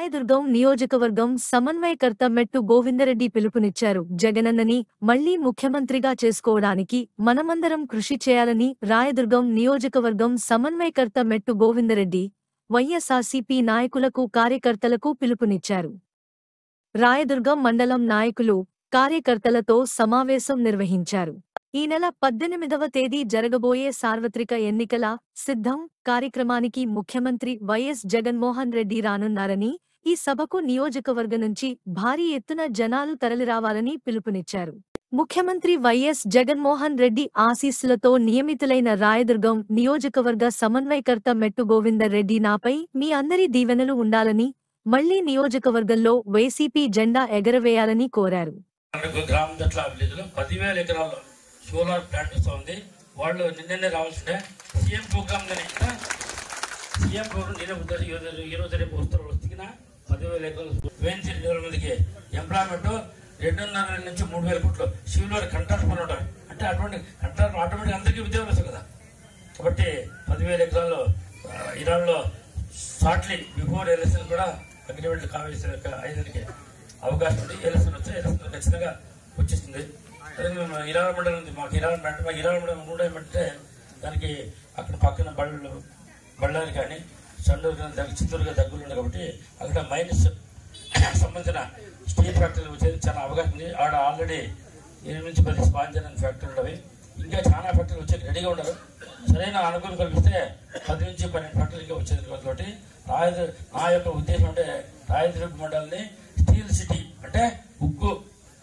రాయదుర్గం నియోజకవర్గం సమన్వయకర్త మెట్టు గోవిందరెడ్డి పిలుపునిచ్చారు జగనన్నని మళ్లీ ముఖ్యమంత్రిగా చేసుకోవడానికి మనమందరం కృషి చేయాలని రాయదుర్గం నియోజకవర్గం సమన్వయకర్త మెట్టు గోవిందరెడ్డి వైఎస్ఆర్సీపీ నాయకులకు కార్యకర్తలకు పిలుపునిచ్చారు రాయదుర్గం మండలం నాయకులు కార్యకర్తలతో సమావేశం నిర్వహించారు ఈ నెల పద్దెనిమిదవ తేదీ జరగబోయే సార్వత్రిక ఎన్నికల సిద్ధం కార్యక్రమానికి ముఖ్యమంత్రి వైఎస్ జగన్మోహన్ రెడ్డి రానున్నారని ఈ సభకు నియోజకవర్గ నుంచి భారీ ఎత్తున జనాలు తరలిరావాలని పిలుపునిచ్చారు ముఖ్యమంత్రి వైఎస్ జగన్మోహన్ రెడ్డి ఆశీస్సులతో నియమితులైన రాయదుర్గం నియోజకవర్గ సమన్వయకర్త మెట్టు గోవిందర్ రెడ్డి నాపై మీ అందరి దీవెనలు ఉండాలని మళ్లీ నియోజకవర్గంలో వైసీపీ జెండా ఎగరవేయాలని కోరారు మనకు గ్రామ దట్ల విలేజ్లో పదివేల ఎకరాల్లో సోలార్ ప్లాంట్ వస్తుంది వాళ్ళు నిన్ననే రావాల్సిందే సీఎం ప్రోగ్రామ్ కానీ సీఎం ప్రోగ్రామ్ నేనే ఉద్దరి ఈ రోజు ఈ రోజు రేపు వస్తారు వస్తున్నా పదివేల ఎకరాలు వేయించి రెండు వేల మందికి ఎంప్లాయ్మెంట్ రెండున్నర నుంచి మూడు వేల కోట్లు సివిల్ వారి కంట్రాక్ట్ పని ఉంటారు అంటే అటువంటి కంట్రాక్ట్ ఆటోమేటిక్ అందరికీ ఉద్యోగం వస్తుంది కదా కాబట్టి పదివేల ఎకరాల్లో ఆ, ఇరాన్లో షార్ట్లీ బిఫోర్ ఎలక్షన్ కూడా అగ్రిమెంట్ కావేసిన ఐదుకి అవకాశం ఉంది ఎలక్షన్ వచ్చే ఎలక్షన్ ఖచ్చితంగా వచ్చేస్తుంది అదే మేము ఇరాన్ మండలం ఉంది మాకు ఇరాన్ అంటే మాకు ఇరాన్ మండలం కూడా ఏమంటే దానికి అక్కడ పక్కన బళ్ళు బళ్ళారి కానీ చండూరు కానీ దగ్గర చిత్తూరుగా దగ్గరలో ఉంది కాబట్టి అక్కడ మైనస్ సంబంధించిన స్టీల్ ఫ్యాక్టరీలు వచ్చేది చాలా అవకాశం ఉంది ఆడ ఆల్రెడీ ఎనిమిది నుంచి పది స్పాంజర్ అనే ఫ్యాక్టరీలు ఉన్నవి ఇంకా చాలా ఫ్యాక్టరీలు వచ్చి రెడీగా ఉన్నారు సరైన అనుకూలం కల్పిస్తే పది నుంచి పన్నెండు ఫ్యాక్టరీలు ఇంకా వచ్చేది కాబట్టి రాయద నా యొక్క ఉద్దేశం అంటే రాయదుర్గ మండలిని స్టీల్ సిటీ అంటే ఉక్కు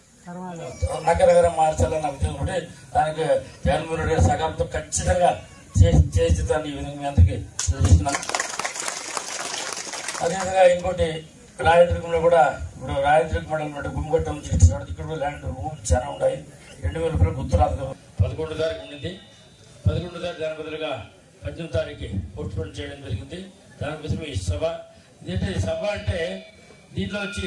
నగరగరం మార్చాలని నా ఉద్దేశం ఉంటే దానికి జగన్మోహన్ రెడ్డి గారి సగాంతో ఖచ్చితంగా చేసి చేసి దాన్ని ఈ విధంగా మీ అందరికీ తెలియజేస్తున్నాను అదేవిధంగా ఇంకోటి రాయదుర్గంలో కూడా ఇప్పుడు రాయదుర్గం మండలం అంటే గుమ్మగట్ట నుంచి ఇటు సైడ్ ఇక్కడ కూడా ల్యాండ్ భూములు చాలా ఉన్నాయి రెండు వేల రూపాయలు ఉత్తరాది పదకొండు తారీఖు ఉండింది పదకొండు తారీఖు దాని బదులుగా పద్దెనిమిది తారీఖు పోస్ట్పోన్ చేయడం జరిగింది దానికోసం ఈ సభ ఇదేంటి ఈ సభ అంటే దీంట్లో వచ్చి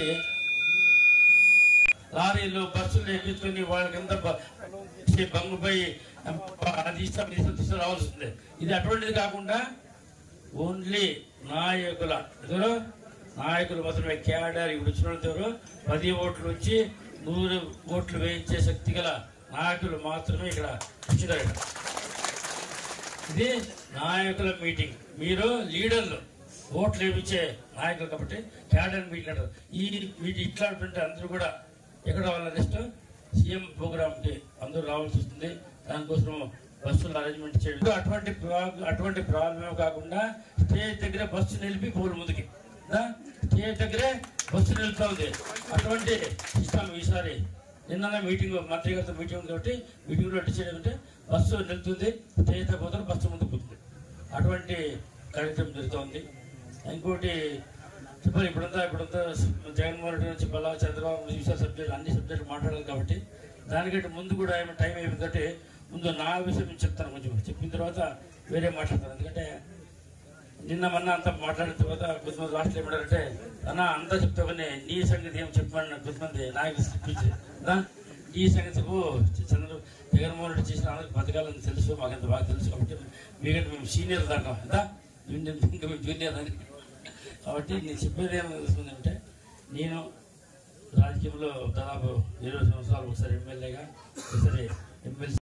లారీలు బస్సులు ఎక్కించుకొని వాళ్ళకింత బంగుపై అది ఇష్టం ఇది ఇష్టం తీసుకుని రావాల్సి ఉంది ఇది అటువంటిది కాకుండా ఓన్లీ నాయకుల ఎవరు నాయకులు మాత్రమే క్యాడర్ ఇప్పుడు వచ్చిన వాళ్ళు ఎవరు పది ఓట్లు వచ్చి నూరు ఓట్లు వేయించే శక్తి గల నాయకులు మాత్రమే ఇక్కడ వచ్చినారు ఇక్కడ. ఇది నాయకుల మీటింగ్ మీరు లీడర్లు ఓట్లు వేయించే నాయకులు కాబట్టి క్యాడర్ మీటింగ్ అంటారు ఈ మీటింగ్ ఇట్లాంటి అందరూ కూడా ఎక్కడ వాళ్ళ నెక్స్ట్ సీఎం ప్రోగ్రామ్ కి అందరూ రావాల్సి వస్తుంది దానికోసం బస్సులు అరేంజ్మెంట్ చేయడం అటువంటి ప్రా- అటువంటి ప్రాబ్లం కాకుండా స్టేజ్ దగ్గర బస్సు నిలిపి పోలు ముందుకి ఆ? స్టేజ్ దగ్గరే బస్సు నిలుపుతా ఉంది అటువంటి సిస్టమ్ ఈసారి నిన్న మీటింగ్ మంత్రి గారితో మీటింగ్ ఉంది కాబట్టి మీటింగ్లో డిసైడ్ అంటే బస్సు నిలుపుతుంది స్టేజ్ దగ్గర పోతారు బస్సు ముందుకు పోతుంది అటువంటి కార్యక్రమం జరుగుతోంది ఇంకోటి చెప్పాలి ఇప్పుడంతా ఇప్పుడంతా జగన్మోహన్ రెడ్డి నుంచి బలా చంద్రబాబు విషయ సబ్జెక్ట్ అన్ని సబ్జెక్టులు మాట్లాడాలి కాబట్టి దానికంటే ముందు కూడా ఏమైనా టైం అయిపోయిందంటే ముందు నా విషయం నేను చెప్తాను కొంచెం చెప్పిన తర్వాత వేరే మాట్లాడతాను ఎందుకంటే నిన్న మొన్న అంతా మాట్లాడిన తర్వాత కొంతమంది లాస్ట్ ఏమంటారంటే అన్న అంతా చెప్తావు కానీ నీ సంగతి ఏం చెప్పమని కొంతమంది నాయకులు చెప్పించి "అన్నా, ఈ సంగతి చెప్పు చంద్ర జగన్మోహన్ రెడ్డి చేసిన అందరికి పథకాలని తెలుసు మాకు ఎంత బాగా తెలుసు కాబట్టి మీకంటే మేము సీనియర్ దాకా ఎంత ఇంకా మేము జూనియర్ అని కాబట్టి నేను చెప్పేది ఏమంటే నేను రాజకీయంలో దాదాపు ఇరవై సంవత్సరాలు ఒకసారి ఎమ్మెల్యేగా ఒకసారి ఎమ్మెల్సీ